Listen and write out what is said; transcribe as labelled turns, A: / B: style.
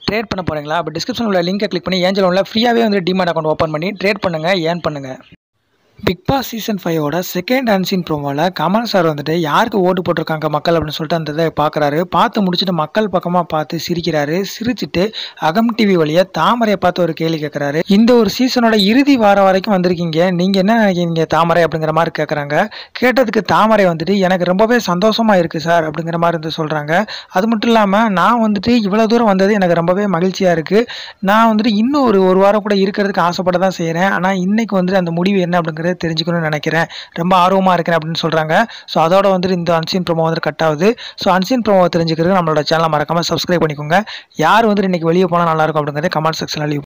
A: trade பண்ண போகிறீங்களா அப்போ டிஸ்கிரிப்ஷனில் உள்ள லிங்கை கிளிக் பண்ணி ஏஞ்சல் ஒன்ல ஃப்ரீயாகவே வந்து டிமாட் அக்கௌண்ட் ஓப்பன் பண்ணி ட்ரேட் பண்ணுங்கள் ஏர்ன் பண்ணுங்கள் பிக் பாஸ் சீசன் ஃபைவோட செகண்ட் அன்சீன் ப்ரோமோவில் கமல் சார் வந்துட்டு யாருக்கு ஓட்டு போட்டிருக்காங்க மக்கள் அப்படின்னு சொல்லிட்டு அந்த இதை பார்க்குறாரு பார்த்து முடிச்சுட்டு மக்கள் பக்கமாக பார்த்து சிரிக்கிறாரு சிரிச்சிட்டு அகம் டிவி வழியாக தாமரையை பார்த்து ஒரு கேள்வி கேட்குறாரு இந்த ஒரு சீசனோட இறுதி வாரம் வரைக்கும் வந்திருக்கீங்க நீங்கள் என்ன நினைக்கிறீங்க தாமரை அப்படிங்கிற மாதிரி கேட்குறாங்க கேட்டதுக்கு தாமரை வந்துட்டு எனக்கு ரொம்பவே சந்தோஷமாக இருக்குது சார் அப்படிங்கிற மாதிரி வந்து சொல்கிறாங்க அது மட்டும் இல்லாமல் நான் வந்துட்டு இவ்வளோ தூரம் வந்தது எனக்கு ரொம்பவே மகிழ்ச்சியாக இருக்குது நான் வந்துட்டு இன்னும் ஒரு ஒரு வாரம் கூட இருக்கிறதுக்கு ஆசைப்பட தான் செய்கிறேன் ஆனால் இன்னைக்கு வந்துட்டு அந்த முடிவு என்ன அப்படிங்கிறத தெரிஞ்சுக்கணும்னு நினைக்கிறேன் ரொம்ப ஆர்வமாக இருக்கிறேன் அப்படின்னு சொல்கிறாங்க ஸோ அதோட வந்துட்டு இந்த அன்சீன் ப்ரோமோ வந்து கட் ஆகுது ஸோ அன்சீன் ப்ரோமோ தெரிஞ்சுக்கிறதுக்கு நம்மளோட சேனலை மறக்காமல் சப்ஸ்கிரைப் பண்ணிக்கோங்க யார் வந்துட்டு இன்னைக்கு வெளியே போனால் நல்லாயிருக்கும் அப்படிங்கிறத கமெண்ட் செக்ஷனில் லீவ்